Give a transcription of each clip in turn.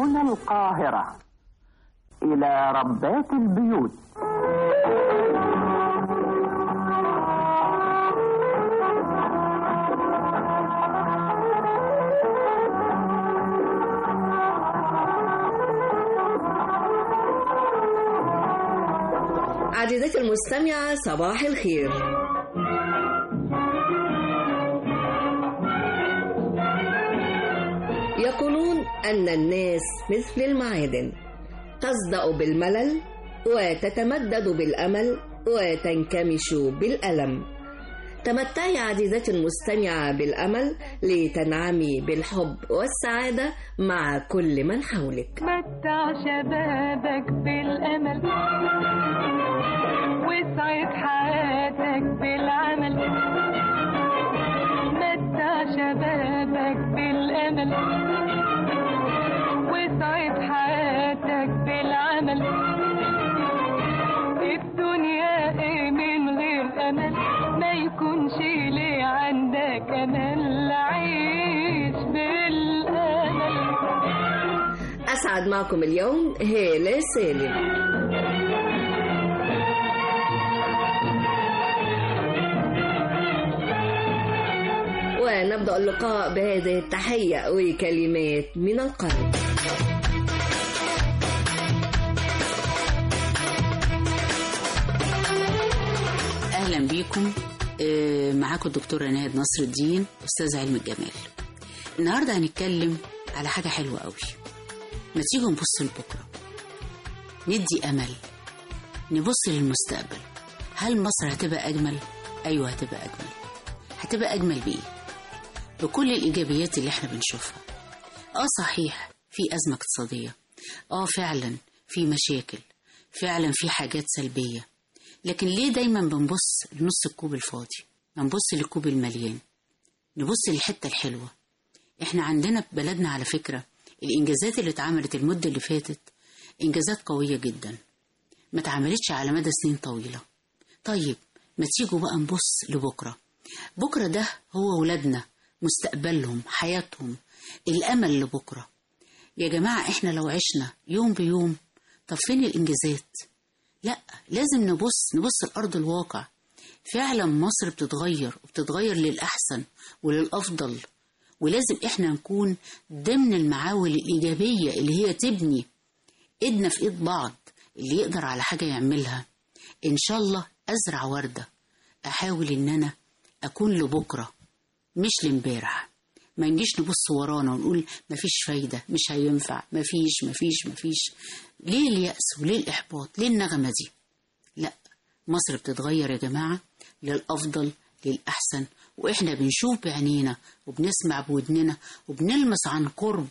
هنا القاهرة إلى ربات البيوت عزيزتي المستمعة صباح الخير يقولون أن الناس مثل المعادن تصدأ بالملل وتتمدد بالأمل وتنكمش بالألم تمتعي عزيزتي المستمعة بالأمل لتنعمي بالحب والسعادة مع كل من حولك متع شبابك بالأمل وسعد حياتك بالعمل متع شبابك بالأمل وسعد حياتك بالعمل الدنيا ايه من غير أمل ما يكونش ليه عندك أمل عيش بالأمل أسعد معكم اليوم هالة سالم ونبدأ اللقاء بهذه التحية وكلمات من القلب اهلا بيكم آه، معاكم الدكتوره ناهد نصر الدين استاذ علم الجمال النهارده هنتكلم على حاجه حلوه قوي ما تيجوا نبص لبكره ندي امل نبص للمستقبل هل مصر هتبقى اجمل ايوه هتبقى اجمل هتبقى اجمل بايه بكل الايجابيات اللي احنا بنشوفها اه صحيح في ازمه اقتصاديه اه فعلا في مشاكل فعلا في حاجات سلبيه لكن ليه دايما بنبص لنص الكوب الفاضي ما نبص للكوب المليان نبص للحتة الحلوة احنا عندنا في بلدنا على فكرة الإنجازات اللي اتعملت المدة اللي فاتت إنجازات قوية جدا ما اتعملتش على مدى سنين طويلة طيب ما تيجوا بقى نبص لبكرة بكرة ده هو ولادنا مستقبلهم حياتهم الأمل لبكرة يا جماعة احنا لو عشنا يوم بيوم طب فين الإنجازات لا لازم نبص نبص لأرض الواقع فعلا مصر بتتغير وبتتغير للأحسن وللأفضل ولازم احنا نكون ضمن المعاول الإيجابية اللي هي تبني ايدنا في ايد بعض اللي يقدر على حاجة يعملها إن شاء الله أزرع وردة أحاول إن أنا أكون لبكرة مش لامبارح ما نجيش نبص ورانا ونقول مفيش فايدة مش هينفع مفيش مفيش مفيش ليه اليأس وليه الإحباط ليه النغمة دي لا مصر بتتغير يا جماعة للأفضل للأحسن وإحنا بنشوف بعينينا وبنسمع بودننا وبنلمس عن قرب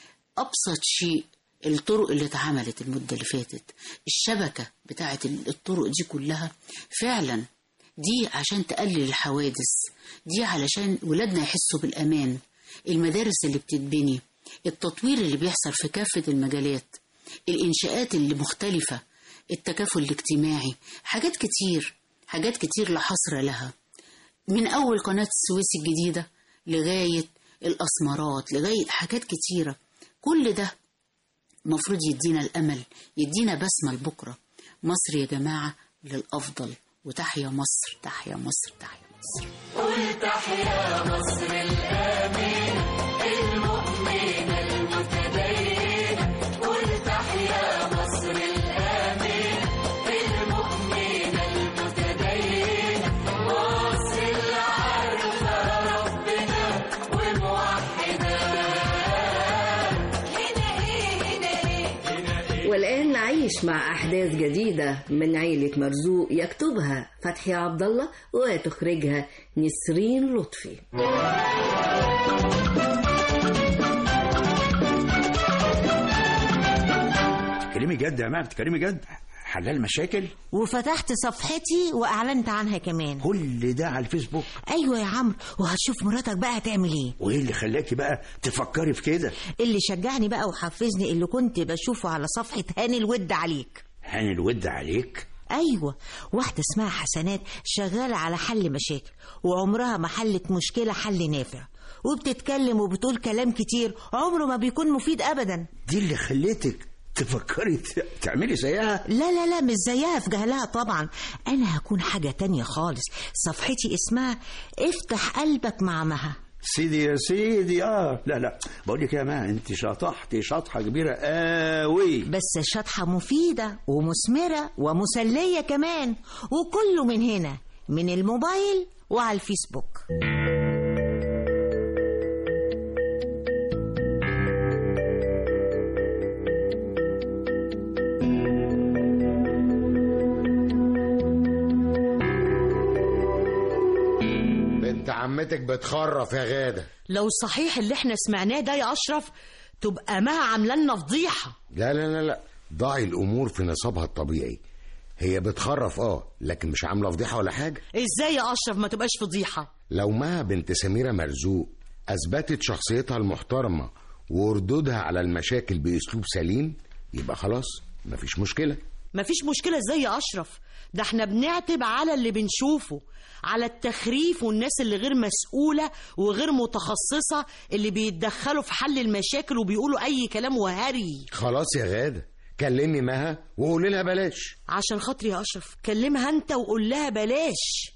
أبسط شيء الطرق اللي اتعملت المدة اللي فاتت الشبكة بتاعت الطرق دي كلها فعلا دي عشان تقلل الحوادث دي علشان ولادنا يحسوا بالأمان المدارس اللي بتتبني التطوير اللي بيحصل في كافة المجالات الإنشاءات اللي مختلفة التكافل الاجتماعي حاجات كتير حاجات كتير لا حصر لها من أول قناة السويس الجديدة لغاية الأسمرات لغاية حاجات كتيرة كل ده مفروض يدينا الأمل يدينا بسمة لبكرة مصر يا جماعة للأفضل وتحيا مصر تحيا مصر تحيا مصر قل تحيا مصر الآمنة المؤمنة المتدينة قل تحيا مصر الآمنة المؤمنة المتدينة مصر اللي عارفة ربنا وموحدة هنا إيه هنا إيه والآن نعيش مع أحداث جديدة من عيلة مرزوق يكتبها فتحي عبد الله وتخرجها نسرين لطفي بتتكلمي جد يا ماما بتتكلمي جد حلال مشاكل وفتحت صفحتي واعلنت عنها كمان كل ده على الفيسبوك ايوه يا عمرو وهتشوف مراتك بقى هتعمل ايه وايه اللي خلاكي بقى تفكري في كده اللي شجعني بقى وحفزني اللي كنت بشوفه على صفحة هاني الود عليك هاني الود عليك ايوه واحدة اسمها حسنات شغالة على حل مشاكل وعمرها ما حلت مشكلة حل نافع وبتتكلم وبتقول كلام كتير عمره ما بيكون مفيد ابدا دي اللي خليتك تفكري ت- تعملي زيها لا لا لا مش زيها في جهلها طبعا انا هكون حاجة تانية خالص صفحتي اسمها افتح قلبك مع مها سيدي يا سيدي اه لا لا بقول لك يا ما انت شطحتي شطحه كبيره قوي بس شطحة مفيدة ومثمرة ومسلية كمان وكله من هنا من الموبايل وعلى الفيسبوك بنت عمتك بتخرف يا غادة لو صحيح اللي احنا سمعناه ده يا اشرف تبقى مها عامله لنا فضيحه لا لا لا لا ضعي الأمور في نصابها الطبيعي هي بتخرف اه لكن مش عاملة فضيحة ولا حاجة ازاي يا اشرف ما تبقاش فضيحه لو مها بنت سميرة مرزوق أثبتت شخصيتها المحترمة وردودها على المشاكل بأسلوب سليم يبقى خلاص مفيش مشكلة مفيش مشكله ازاي يا اشرف ده احنا بنعتب على اللي بنشوفه على التخريف والناس اللي غير مسؤوله وغير متخصصه اللي بيتدخلوا في حل المشاكل وبيقولوا اي كلام وهري خلاص يا غادة كلمي مها وقولي لها بلاش عشان خاطري يا اشرف كلمها انت وقول لها بلاش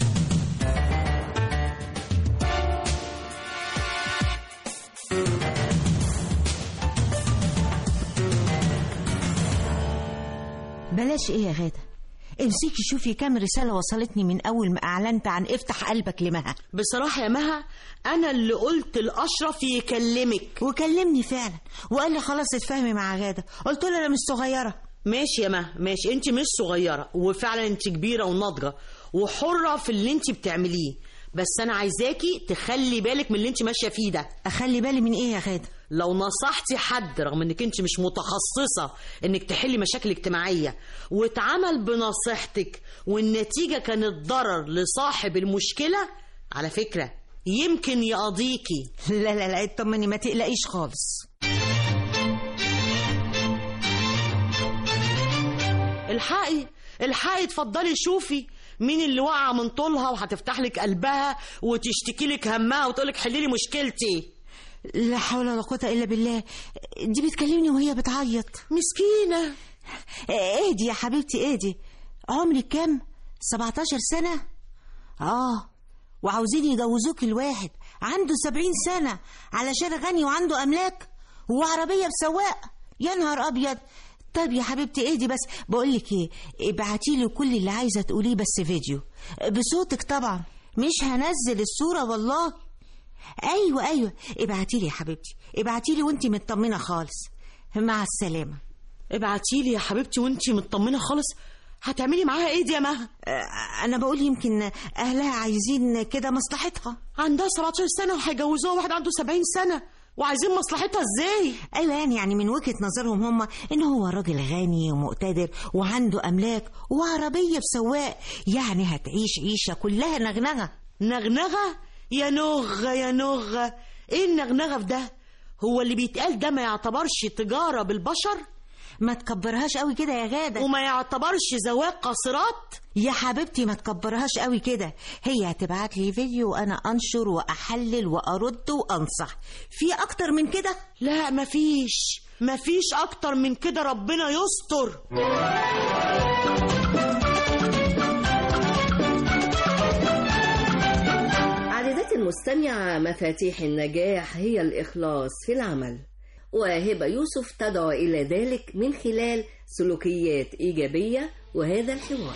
بلاش ايه يا غادة امسكي شوفي كام رسالة وصلتني من أول ما أعلنت عن افتح قلبك لمها بصراحه يا مها انا اللي قلت لاشرف يكلمك وكلمني فعلا وقال لي خلاص اتفاهمي مع غادة قلت له أنا مش صغيرة ماشي يا مها ماشي انت مش صغيره وفعلا انت كبيره وناضجه وحره في اللي انت بتعمليه بس انا عايزاكي تخلي بالك من اللي انت ماشيه فيه ده أخلي بالي من إيه يا غادة لو نصحتي حد رغم انك انت مش متخصصه انك تحلي مشاكل اجتماعيه واتعمل بنصيحتك والنتيجه كانت ضرر لصاحب المشكله على فكره يمكن يقضيكي لا لا لا اطمني ما تقلقيش خالص الحقي الحقي اتفضلي شوفي مين اللي وقع من طولها وهتفتح لك قلبها وتشتكي لك همها وتقول لك حلي لي مشكلتي لا حول ولا قوة إلا بالله دي بتكلمني وهي بتعيط مسكينه اهدي يا حبيبتي اهدي عمرك كام 17 سنة اه وعاوزين يجوزوك الواحد عنده 70 سنة علشان غني وعنده أملاك وعربية بسواق يا نهار أبيض طيب يا حبيبتي اهدي بس بقولك ايه ابعتي لي كل اللي عايزة تقوليه بس فيديو بصوتك طبعا مش هنزل الصورة والله ايوه ايوه ابعتي لي يا حبيبتي ابعتي لي وانتي مطمنة خالص مع السلامة ابعتي لي يا حبيبتي وانتي مطمنه خالص هتعملي معاها ايه دي يا مها آه، انا بقول يمكن اهلها عايزين كده مصلحتها عندها 17 سنه وهيجوزوها واحد عنده 70 سنه وعايزين مصلحتها ازاي ايوه يعني يعني من وجهه نظرهم هم ان هو راجل غني ومقتدر وعنده املاك وعربيه بسواق يعني هتعيش عيشه كلها نغنغه نغنغه يا نغه يا نغه ايه النغنغه في ده هو اللي بيتقال ده ما يعتبرش تجاره بالبشر ما تكبرهاش قوي كده يا غاده وما يعتبرش زواج قاصرات يا حبيبتي ما تكبرهاش قوي كده هي هتبعت لي فيديو وانا انشر واحلل وارد وانصح في اكتر من كده لا مفيش مفيش اكتر من كده ربنا يستر عزيزتي المستمعة مفاتيح النجاح هي الإخلاص في العمل وهبة يوسف تدعو إلى ذلك من خلال سلوكيات إيجابية وهذا الحوار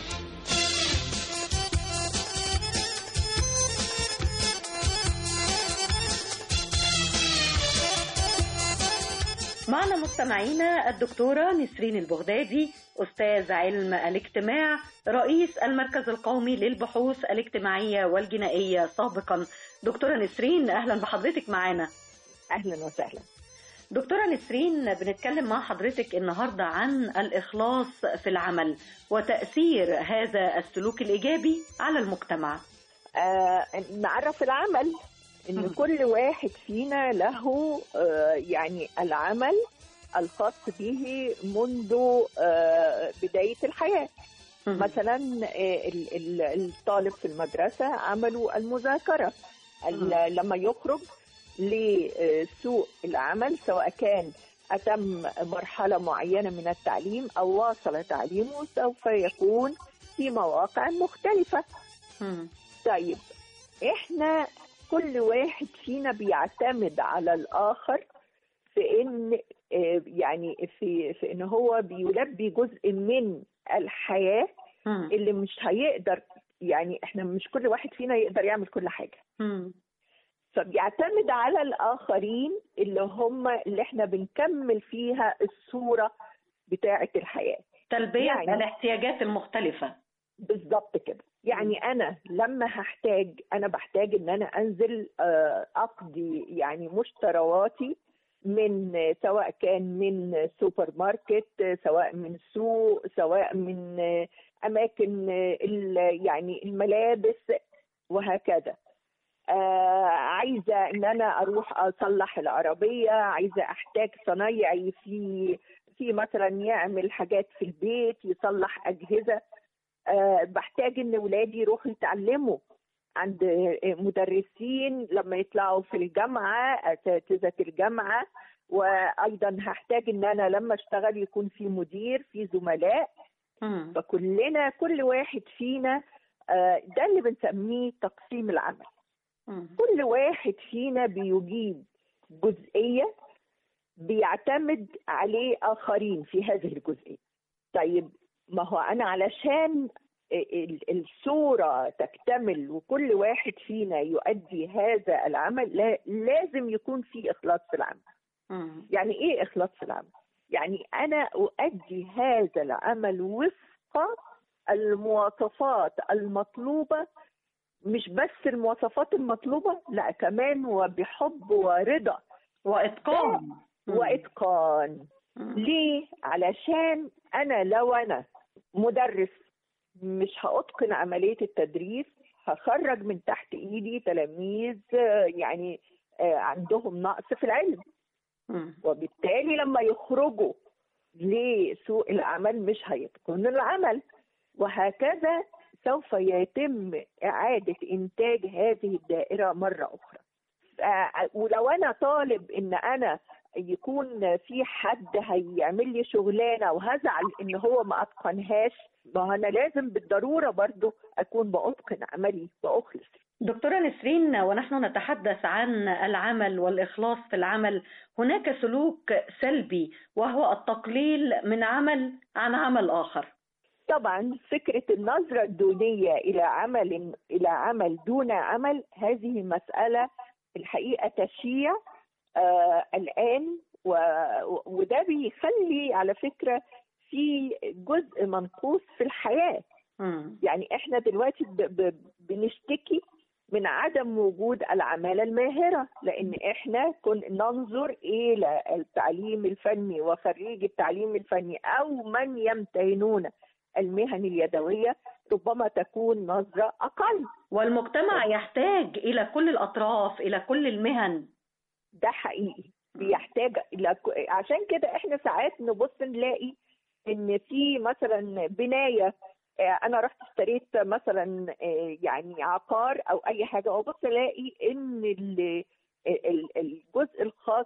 معنا مستمعينا الدكتورة نسرين البغدادي أستاذ علم الاجتماع رئيس المركز القومي للبحوث الاجتماعية والجنائية سابقا دكتورة نسرين أهلا بحضرتك معنا اهلا وسهلا دكتورة نسرين بنتكلم مع حضرتك النهاردة عن الإخلاص في العمل وتأثير هذا السلوك الإيجابي على المجتمع آه نعرف العمل ان مم. كل واحد فينا له آه يعني العمل الخاص به منذ آه بدايه الحياه مم. مثلا آه ال- ال- الطالب في المدرسه عمله المذاكره ال- لما يخرج لسوق العمل سواء كان أتم مرحلة معينة من التعليم أو واصل تعليمه سوف يكون في مواقع مختلفة مم. طيب احنا كل واحد فينا بيعتمد على الآخر في ان آه، يعني في في ان هو بيلبي جزء من الحياة مم. اللي مش هيقدر يعني احنا مش كل واحد فينا يقدر يعمل كل حاجة مم. فبيعتمد على الآخرين اللي هم اللي احنا بنكمل فيها الصورة بتاعة الحياة تلبية يعني- الاحتياجات المختلفة بالظبط كده يعني انا لما هحتاج انا بحتاج ان انا انزل آه، اقضي يعني مشترواتي من آه، سواء كان من سوبر ماركت آه، سواء من سوق سواء من آه، اماكن آه، ال- يعني الملابس وهكذا آه عايزه ان انا اروح اصلح العربيه عايزه احتاج صنايعي في في مثلا يعمل حاجات في البيت يصلح اجهزه آه بحتاج ان ولادي يروحوا يتعلموا عند آه، مدرسين لما يطلعوا في الجامعه اساتذه الجامعه وايضا هحتاج ان انا لما اشتغل يكون في مدير في زملاء مم. فكلنا كل واحد فينا آه، ده اللي بنسميه تقسيم العمل مم. كل واحد فينا بيجيب جزئية بيعتمد عليه آخرين في هذه الجزئية طيب ما هو أنا علشان ال- الصورة تكتمل وكل واحد فينا يؤدي هذا العمل لا- لازم يكون في إخلاص في العمل مم. يعني ايه اخلاص في العمل يعني انا اؤدي هذا العمل وفق المواصفات المطلوبه مش بس المواصفات المطلوبه لا كمان وبحب ورضا وإتقان مم. واتقان مم. ليه علشان انا لو انا مدرس مش هاتقن عمليه التدريس هخرج من تحت ايدي تلاميذ آه، يعني آه، عندهم نقص في العلم مم. وبالتالي لما يخرجوا لسوق العمل مش هيتقنوا العمل وهكذا سوف يتم إعادة إنتاج هذه الدائرة مرة أخرى آه، ولو أنا طالب إن أنا يكون في حد هيعمل لي شغلانة وهزعل إن هو ما أتقنهاش ما هو أنا لازم بالضرورة برضو أكون بأتقن عملي وأخلص دكتورة نسرين ونحن نتحدث عن العمل والإخلاص في العمل هناك سلوك سلبي وهو التقليل من عمل عن عمل آخر طبعا فكرة النظرة الدونية إلى عمل إلى عمل دون عمل هذه مسألة الحقيقة تشيع آه الآن و- وده بيخلي على فكرة في جزء منقوص في الحياة مم. يعني احنا دلوقتي ب- ب- بنشتكي من عدم وجود العمالة الماهرة لأن احنا كن ننظر إلى التعليم الفني وخريج التعليم الفني أو من يمتهنون المهن اليدوية ربما تكون نظرة أقل والمجتمع يحتاج إلى كل الأطراف إلى كل المهن ده حقيقي بيحتاج إلى ك- عشان كده احنا ساعات نبص نلاقي ان في مثلا بنايه آه، انا رحت اشتريت مثلا آه، يعني عقار او اي حاجه وابص الاقي ان ال- ال- الجزء الخاص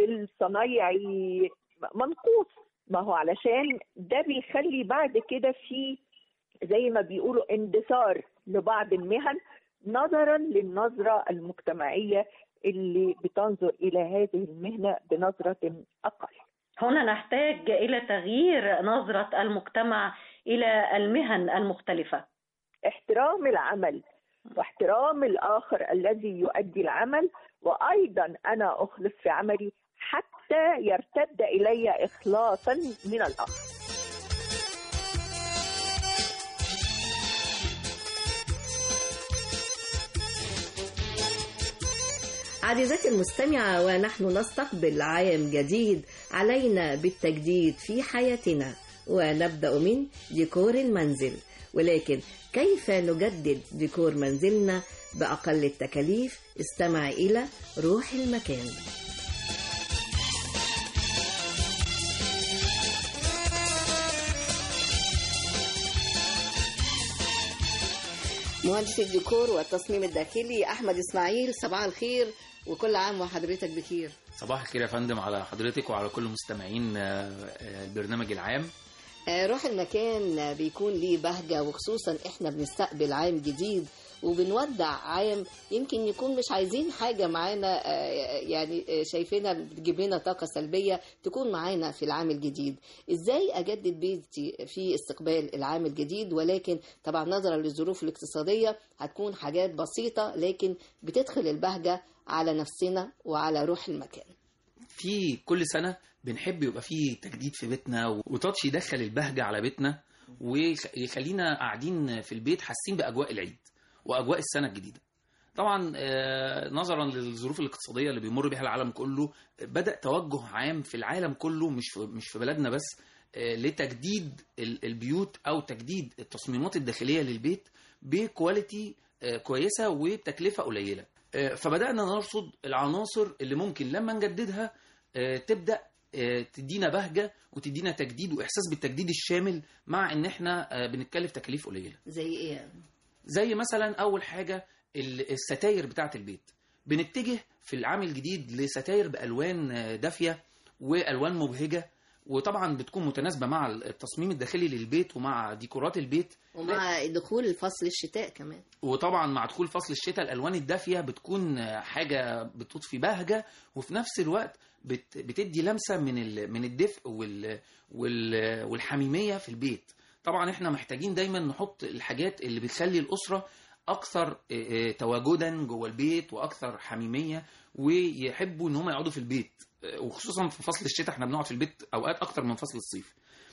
بالصنايعي منقوص ما هو علشان ده بيخلي بعد كده في زي ما بيقولوا اندثار لبعض المهن نظرا للنظره المجتمعيه اللي بتنظر الى هذه المهنه بنظره اقل هنا نحتاج إلى تغيير نظرة المجتمع إلى المهن المختلفة احترام العمل واحترام الآخر الذي يؤدي العمل وأيضا أنا أخلص في عملي حتى يرتد إلي إخلاصا من الآخر عزيزتي المستمعة ونحن نستقبل عام جديد علينا بالتجديد في حياتنا ونبدأ من ديكور المنزل ولكن كيف نجدد ديكور منزلنا بأقل التكاليف استمع إلى روح المكان مهندس الديكور والتصميم الداخلي أحمد إسماعيل صباح الخير وكل عام وحضرتك بخير صباح الخير يا فندم على حضرتك وعلى كل مستمعين آه، آه، البرنامج العام آه، روح المكان بيكون ليه بهجة وخصوصا احنا بنستقبل عام جديد وبنودع عام يمكن يكون مش عايزين حاجة معانا آه، يعني آه، شايفينها بتجيب لنا طاقة سلبية تكون معانا في العام الجديد ازاي اجدد بيتي في استقبال العام الجديد ولكن طبعا نظرا للظروف الاقتصادية هتكون حاجات بسيطة لكن بتدخل البهجة على نفسنا وعلى روح المكان في كل سنة بنحب يبقى في تجديد في بيتنا وتاتش يدخل البهجة على بيتنا ويخلينا قاعدين في البيت حاسين بأجواء العيد وأجواء السنة الجديدة طبعا آه، نظرا للظروف الاقتصادية اللي بيمر بها العالم كله بدأ توجه عام في العالم كله مش في مش في بلدنا بس آه، لتجديد ال- البيوت أو تجديد التصميمات الداخلية للبيت بكواليتي آه، كويسة وبتكلفة قليلة آه، فبدأنا نرصد العناصر اللي ممكن لما نجددها آه، تبدأ آه، تدينا بهجة وتدينا تجديد وإحساس بالتجديد الشامل مع إن إحنا آه، بنتكلف تكاليف قليلة زي ايه زي مثلا أول حاجة ال- الستاير بتاعة البيت بنتجه في العام الجديد لستاير بألوان آه، دافية وألوان مبهجة وطبعا بتكون متناسبة مع التصميم الداخلي للبيت ومع ديكورات البيت ومع دخول فصل الشتاء كمان وطبعا مع دخول فصل الشتاء الالوان الدافيه بتكون حاجه بتضفي بهجه وفي نفس الوقت بت- بتدي لمسه من ال- من الدفء وال وال والحميميه في البيت طبعا احنا محتاجين دايما نحط الحاجات اللي بتخلي الاسره اكثر اه، اه، تواجدا جوه البيت واكثر حميميه ويحبوا ان هم يقعدوا في البيت اه، وخصوصا في فصل الشتاء احنا بنقعد في البيت اوقات اكتر من فصل الصيف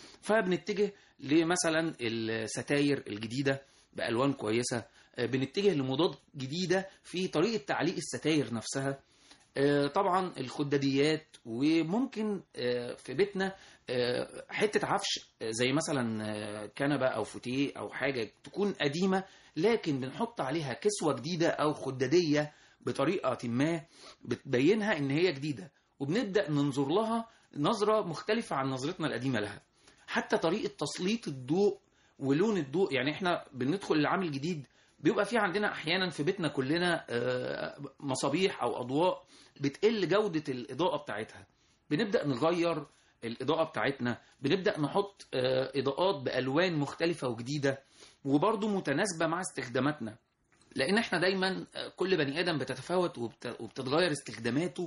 فبنتجه لمثلا الستاير الجديده بالوان كويسه آه، بنتجه لمضاد جديده في طريقه تعليق الستاير نفسها آه، طبعا الخداديات وممكن آه، في بيتنا آه، حته عفش آه، زي مثلا آه، كنبه او فوتيه او حاجه تكون قديمه لكن بنحط عليها كسوه جديده او خداديه بطريقه ما بتبينها ان هي جديده وبنبدا ننظر لها نظره مختلفه عن نظرتنا القديمه لها حتى طريقه تسليط الضوء ولون الضوء يعني احنا بندخل العام الجديد بيبقى في عندنا احيانا في بيتنا كلنا آه، مصابيح او اضواء بتقل جوده الاضاءه بتاعتها بنبدا نغير الاضاءه بتاعتنا بنبدا نحط آه، اضاءات بالوان مختلفه وجديده وبرضه متناسبه مع استخداماتنا لان احنا دايما آه، كل بني ادم بتتفاوت وبت- وبتتغير استخداماته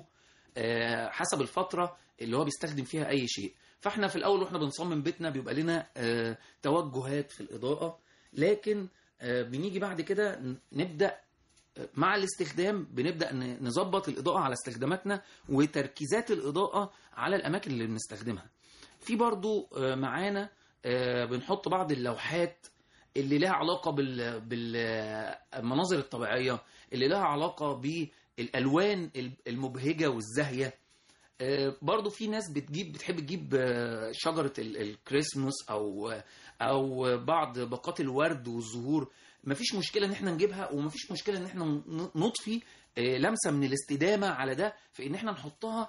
آه، حسب الفتره اللي هو بيستخدم فيها اي شيء فاحنا في الاول واحنا بنصمم بيتنا بيبقى لنا آه، توجهات في الاضاءه لكن آه، بنيجي بعد كده ن- نبدا آه، مع الاستخدام بنبدا ن- نظبط الاضاءه على استخداماتنا وتركيزات الاضاءه على الاماكن اللي بنستخدمها في برضو آه، معانا آه، بنحط بعض اللوحات اللي لها علاقه بال بالمناظر الطبيعيه اللي لها علاقه بالالوان المبهجه والزاهيه آه، برضو في ناس بتجيب بتحب تجيب آه، شجرة ال- الكريسماس أو أو بعض باقات الورد والزهور مفيش مشكلة إن احنا نجيبها ومفيش مشكلة إن احنا ن- نضفي آه، لمسة من الاستدامة على ده في إن احنا نحطها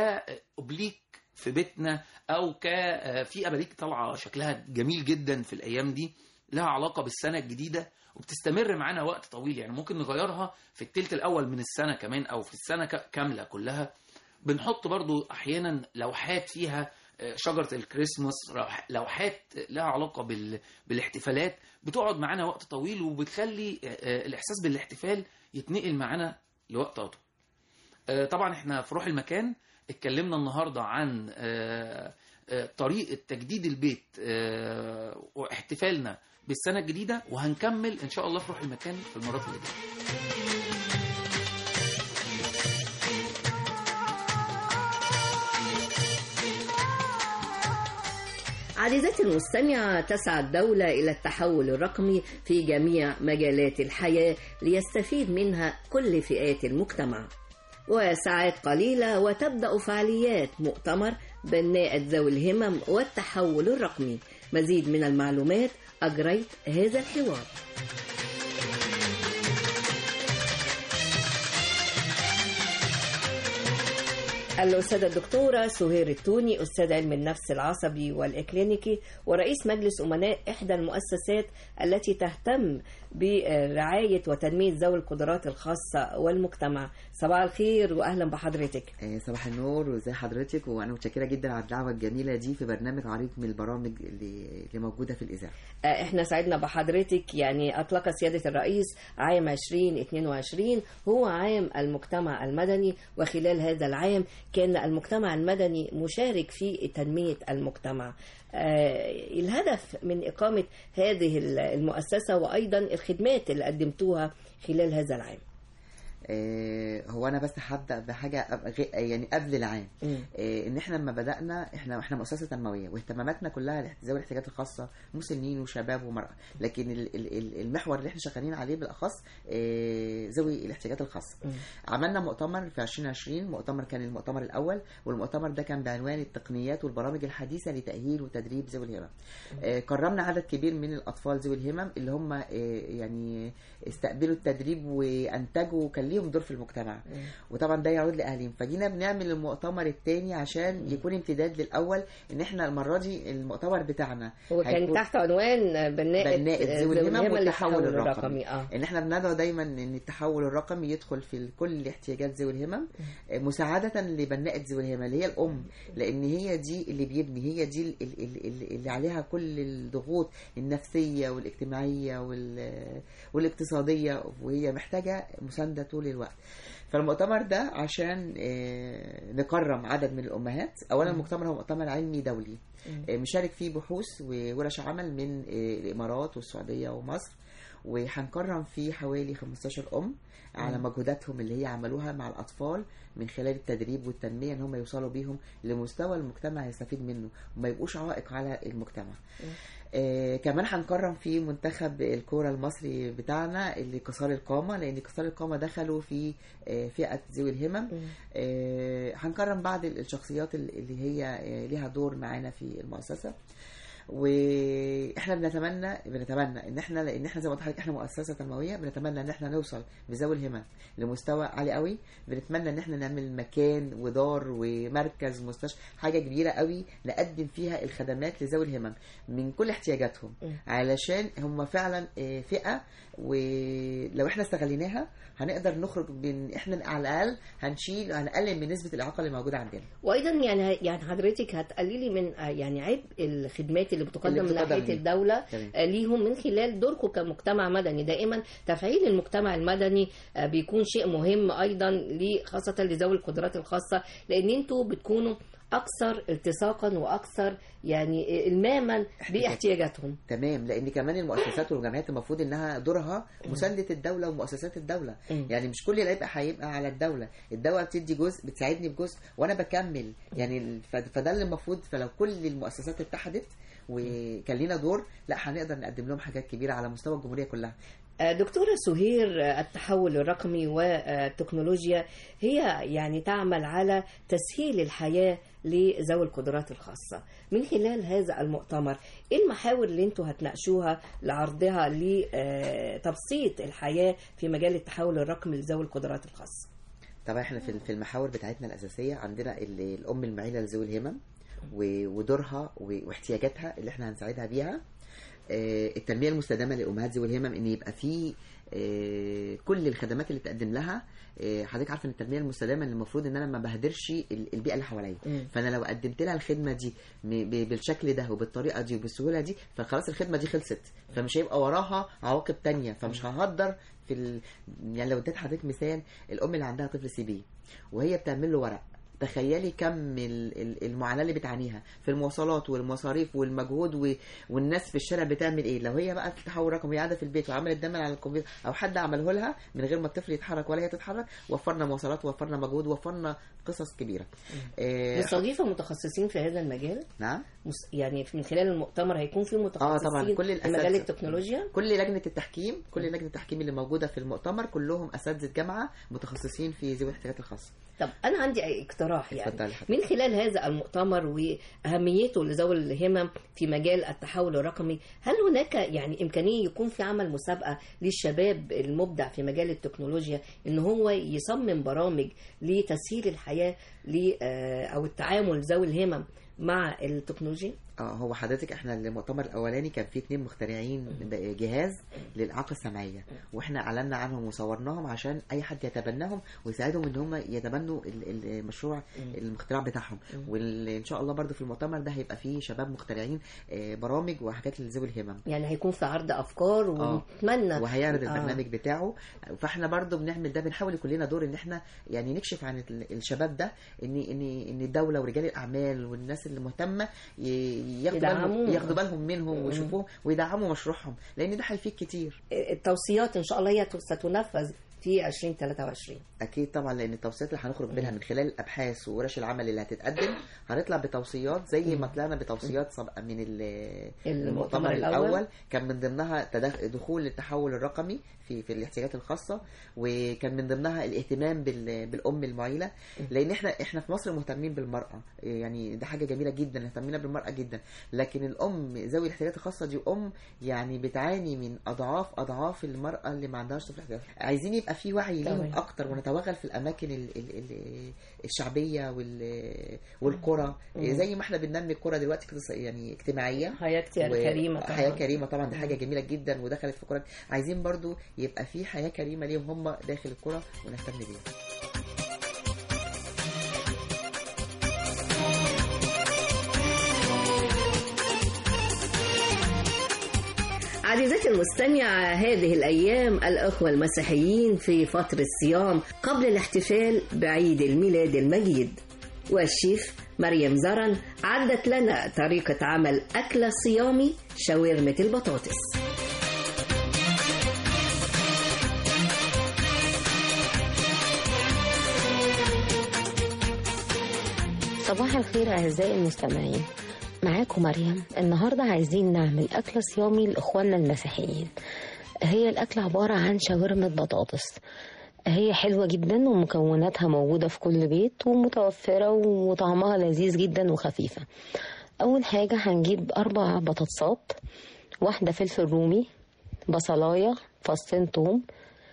كأوبليك في بيتنا أو ك آه، في أباليك طالعة شكلها جميل جدا في الأيام دي لها علاقة بالسنة الجديدة وبتستمر معانا وقت طويل يعني ممكن نغيرها في التلت الأول من السنة كمان أو في السنة ك- كاملة كلها بنحط برضو احيانا لوحات فيها آه، شجرة الكريسماس روح- لوحات لها علاقة بال... بالاحتفالات بتقعد معانا وقت طويل وبتخلي آه، آه، الإحساس بالاحتفال يتنقل معانا لوقت أطول آه، طبعا احنا في روح المكان اتكلمنا النهاردة عن آه، آه، طريقة تجديد البيت آه، واحتفالنا بالسنة الجديدة وهنكمل إن شاء الله في روح المكان في المرات اللي جاية عزيزتي المستمعة تسعى الدولة إلى التحول الرقمي في جميع مجالات الحياة ليستفيد منها كل فئات المجتمع وساعات قليلة وتبدأ فعاليات مؤتمر بناء ذوي الهمم والتحول الرقمي مزيد من المعلومات أجريت هذا الحوار الأستاذة الدكتورة سهير التوني أستاذ علم النفس العصبي والإكلينيكي ورئيس مجلس أمناء إحدى المؤسسات التي تهتم برعاية وتنمية ذوي القدرات الخاصة والمجتمع صباح الخير وأهلا بحضرتك آه، صباح النور وازي حضرتك وانا متشكره جدا على الدعوه الجميله دي في برنامج عريض من البرامج اللي, اللي موجوده في الاذاعه آه، احنا سعدنا بحضرتك يعني أطلق سيادة الرئيس عام 2022 هو عام المجتمع المدني وخلال هذا العام كان المجتمع المدني مشارك في تنمية المجتمع آه، الهدف من إقامة هذه المؤسسة وأيضا الخدمات اللي قدمتوها خلال هذا العام آه، هو انا بس هبدا بحاجه أب- غ- يعني قبل العام آه، ان احنا لما بدانا احنا احنا مؤسسه تنمويه واهتماماتنا كلها لاحت- ذوي الاحتياجات الخاصه مسنين وشباب ومراه لكن ال- ال- ال- المحور اللي احنا شغالين عليه بالاخص آه، ذوي الاحتياجات الخاصه عملنا مؤتمر في 2020 مؤتمر كان المؤتمر الاول والمؤتمر ده كان بعنوان التقنيات والبرامج الحديثه لتاهيل وتدريب ذوي الهمم آه، كرمنا عدد كبير من الاطفال ذوي الهمم اللي هم آه، يعني استقبلوا التدريب وانتجوا وكان ليهم دور في المجتمع وطبعا ده يعود لاهاليهم فجينا بنعمل المؤتمر الثاني عشان يكون امتداد للاول ان احنا المره دي المؤتمر بتاعنا هو كان هيكون- تحت عنوان بناء بناء ذوي الهمم والتحول الرقمي الرقمي اه ان احنا بندعو دايما ان التحول الرقمي يدخل في كل احتياجات ذوي الهمم آه، مساعده لبناءة ذوي الهمم اللي هي الام لان هي دي اللي بيبني هي دي ال- ال- ال- ال- اللي عليها كل الضغوط النفسيه والاجتماعيه وال- والاقتصاديه وهي محتاجه مسانده طول الوقت فالمؤتمر ده عشان آه، نكرم عدد من الامهات اولا مم. المؤتمر هو مؤتمر علمي دولي آه، مشارك فيه بحوث وورش عمل من آه، الامارات والسعوديه ومصر وهنكرم فيه حوالي 15 ام على مم. مجهوداتهم اللي هي عملوها مع الاطفال من خلال التدريب والتنميه ان هم يوصلوا بيهم لمستوى المجتمع يستفيد منه وما يبقوش عائق على المجتمع آه كمان هنكرم في منتخب الكوره المصري بتاعنا اللي كسار القامه لان كسار القامه دخلوا في آه فئه ذوي الهمم آه هنكرم بعض الشخصيات اللي هي آه ليها دور معانا في المؤسسه واحنا بنتمنى بنتمنى ان احنا لان احنا زي ما قلت لحضرتك احنا مؤسسه تنمويه بنتمنى ان احنا نوصل بذوي الهمم لمستوى عالي قوي بنتمنى ان احنا نعمل مكان ودار ومركز مستشفى حاجه كبيره قوي نقدم فيها الخدمات لذوي الهمم من كل احتياجاتهم علشان هم فعلا آه، فئه ولو احنا استغليناها هنقدر نخرج من احنا على الاقل هنشيل هنقلل من نسبه الاعاقه اللي موجوده عندنا وايضا يعني يعني حضرتك هتقللي من آه، يعني عبء الخدمات اللي بتقدم اللي من بتقدم ناحيه ليه. الدوله تمام. آه، ليهم من خلال دوركم كمجتمع مدني دائما تفعيل المجتمع المدني آه، بيكون شيء مهم ايضا ل- خاصه لذوي القدرات الخاصه لان انتوا بتكونوا اكثر التصاقا واكثر يعني الماما باحتياجاتهم تمام لان كمان المؤسسات والجمعيات المفروض انها دورها مسانده الدوله ومؤسسات الدوله مم. يعني مش كل العبء هيبقى على الدوله الدوله بتدي جزء بتساعدني بجزء وانا بكمل يعني ال- ف- فده اللي المفروض فلو كل المؤسسات اتحدت وكان لينا دور لا هنقدر نقدم لهم حاجات كبيره على مستوى الجمهوريه كلها آه، دكتورة سهير آه، التحول الرقمي والتكنولوجيا هي يعني تعمل على تسهيل الحياة لذوي القدرات الخاصة من خلال هذا المؤتمر ايه المحاور اللي انتوا هتناقشوها لعرضها لتبسيط الحياة في مجال التحول الرقمي لذوي القدرات الخاصة طبعا احنا في في المحاور بتاعتنا الاساسيه عندنا ال- الام المعيله لذوي الهمم و- ودورها و- واحتياجاتها اللي احنا هنساعدها بيها آه، التنميه المستدامه لامهات ذوي الهمم ان يبقى في آه، كل الخدمات اللي تقدم لها آه، حضرتك عارفه ان التنميه المستدامه اللي المفروض ان انا ما بهدرش ال- البيئه اللي حواليا مم. فانا لو قدمت لها الخدمه دي م- ب- بالشكل ده وبالطريقه دي وبالسهوله دي فخلاص الخدمه دي خلصت فمش هيبقى وراها عواقب تانية فمش ههدر في ال... يعني لو اديت حضرتك مثال الام اللي عندها طفل سي بي وهي بتعمل له ورق تخيلي كم ال- ال- المعاناه اللي بتعانيها في المواصلات والمصاريف والمجهود و... والناس في الشارع بتعمل ايه لو هي بقى في تحول رقمي قاعده في البيت وعملت دم على الكمبيوتر او حد عمله لها من غير ما الطفل يتحرك ولا هي تتحرك وفرنا مواصلات وفرنا مجهود وفرنا قصص كبيره آه، مستضيفة متخصصين في هذا المجال نعم مس- يعني من خلال المؤتمر هيكون في متخصصين اه طبعا كل في مجال الأساتذة. التكنولوجيا كل لجنه التحكيم كل لجنه التحكيم اللي موجوده في المؤتمر كلهم اساتذه جامعه متخصصين في ذوي الاحتياجات الخاصه طب انا عندي اقتراح اقتراح يعني اتفضلي حضرتك. من خلال هذا المؤتمر واهميته لذوي الهمم في مجال التحول الرقمي هل هناك يعني امكانيه يكون في عمل مسابقه للشباب المبدع في مجال التكنولوجيا ان هو يصمم برامج لتسهيل الحياه ل آه، او التعامل ذوي الهمم مع التكنولوجيا اه هو حضرتك احنا المؤتمر الاولاني كان فيه اتنين مخترعين ب- جهاز للاعاقه السمعيه واحنا اعلنا عنهم وصورناهم عشان اي حد يتبناهم ويساعدهم ان هم يتبنوا ال- ال- المشروع المخترع بتاعهم وان شاء الله برضو في المؤتمر ده هيبقى فيه شباب مخترعين آه، برامج وحاجات لذوي الهمم يعني هيكون في عرض افكار آه. ونتمنى وهيعرض آه. البرنامج بتاعه فاحنا برضو بنعمل ده بنحاول كلنا دور ان احنا يعني نكشف عن ال- الشباب ده ان ان ان الدوله ورجال الاعمال والناس اللي مهتمه ي- ياخدوا يدعموه. بالهم ياخدوا بالهم منهم ويشوفوهم ويدعموا مشروعهم لان ده هيفيد كتير التوصيات ان شاء الله هي ستنفذ في 2023 اكيد طبعا لان التوصيات اللي هنخرج منها من خلال الابحاث وورش العمل اللي هتتقدم هنطلع بتوصيات زي ما طلعنا بتوصيات سابقه من ال- المؤتمر الأول. الاول كان من ضمنها تدخ- دخول التحول الرقمي في في الاحتياجات الخاصه وكان من ضمنها الاهتمام بال- بالام المعيله لان احنا احنا في مصر مهتمين بالمراه يعني ده حاجه جميله جدا اهتمينا بالمراه جدا لكن الام ذوي الاحتياجات الخاصه دي ام يعني بتعاني من اضعاف اضعاف المراه اللي ما عندهاش طفل احتياجات عايزين يبقى في وعي ليهم تمام. اكتر ونتوغل في الاماكن ال ال ال الشعبيه وال والقرى مم. زي ما احنا بننمي القرى دلوقتي كده يعني اجتماعيه حياه كريمه طبعا حياه كريمه طبعا دي حاجه جميله جدا ودخلت في قرى عايزين برضو يبقى في حياه كريمه ليهم هم داخل القرى ونهتم بيهم عزيزتي المستمعة هذه الأيام الأخوة المسيحيين في فترة الصيام قبل الاحتفال بعيد الميلاد المجيد والشيف مريم زرن عدت لنا طريقة عمل أكلة صيامي شاورمة البطاطس صباح الخير أعزائي المستمعين معاكم مريم النهاردة عايزين نعمل أكلة صيامي لإخواننا المسيحيين هي الأكلة عبارة عن شاورمة بطاطس هي حلوة جدا ومكوناتها موجودة في كل بيت ومتوفرة وطعمها لذيذ جدا وخفيفة أول حاجة هنجيب أربع بطاطسات واحدة فلفل رومي بصلاية فصين توم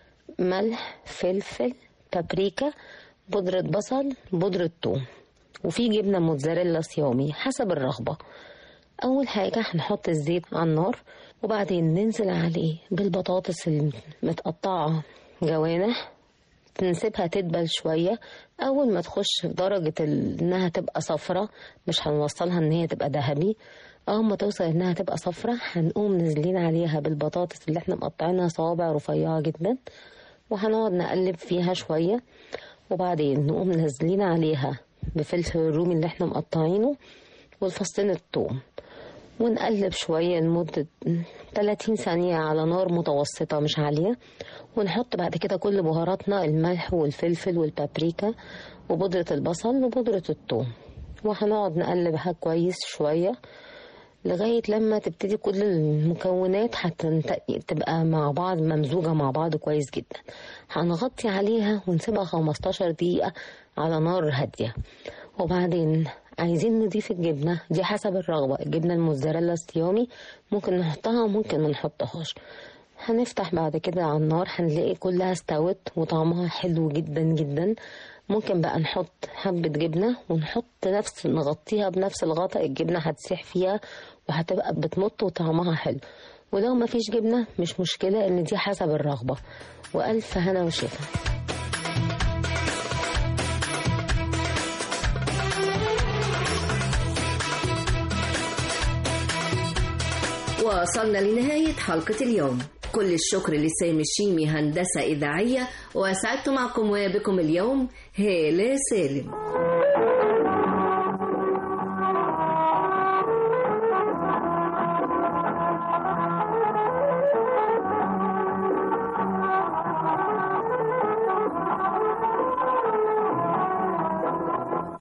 ملح فلفل بابريكا بودرة بصل بودرة توم وفي جبنة موتزاريلا صيامي حسب الرغبة أول حاجة هنحط الزيت على النار وبعدين ننزل عليه بالبطاطس المتقطعة جوانح نسيبها تدبل شوية أول ما تخش في درجة ال- إنها تبقى صفرة مش هنوصلها إن هي تبقى ذهبي أول ما توصل إنها تبقى صفرة هنقوم نازلين عليها بالبطاطس اللي احنا مقطعينها صوابع رفيعة جدا وهنقعد نقلب فيها شوية وبعدين نقوم نازلين عليها بفلفل الرومي اللي احنا مقطعينه والفصين الثوم ونقلب شوية لمدة 30 ثانية على نار متوسطة مش عالية ونحط بعد كده كل بهاراتنا الملح والفلفل والبابريكا وبودرة البصل وبودرة الثوم وهنقعد نقلبها كويس شوية لغاية لما تبتدي كل المكونات هتنت- تبقى مع بعض ممزوجة مع بعض كويس جدا هنغطي عليها ونسيبها 15 دقيقة على نار هادية وبعدين عايزين نضيف الجبنة دي حسب الرغبة الجبنة الموتزاريلا الصيامي ممكن نحطها وممكن ما نحطهاش هنفتح بعد كده على النار هنلاقي كلها استوت وطعمها حلو جدا جدا ممكن بقى نحط حبة جبنة ونحط نفس نغطيها بنفس الغطاء الجبنة هتسيح فيها وهتبقى بتمط وطعمها حلو ولو ما فيش جبنة مش مشكلة ان دي حسب الرغبة وألف هنا وشفا وصلنا لنهاية حلقة اليوم كل الشكر لسامي الشيمي هندسة إذاعية وسعدت معكم وبكم اليوم هالة سالم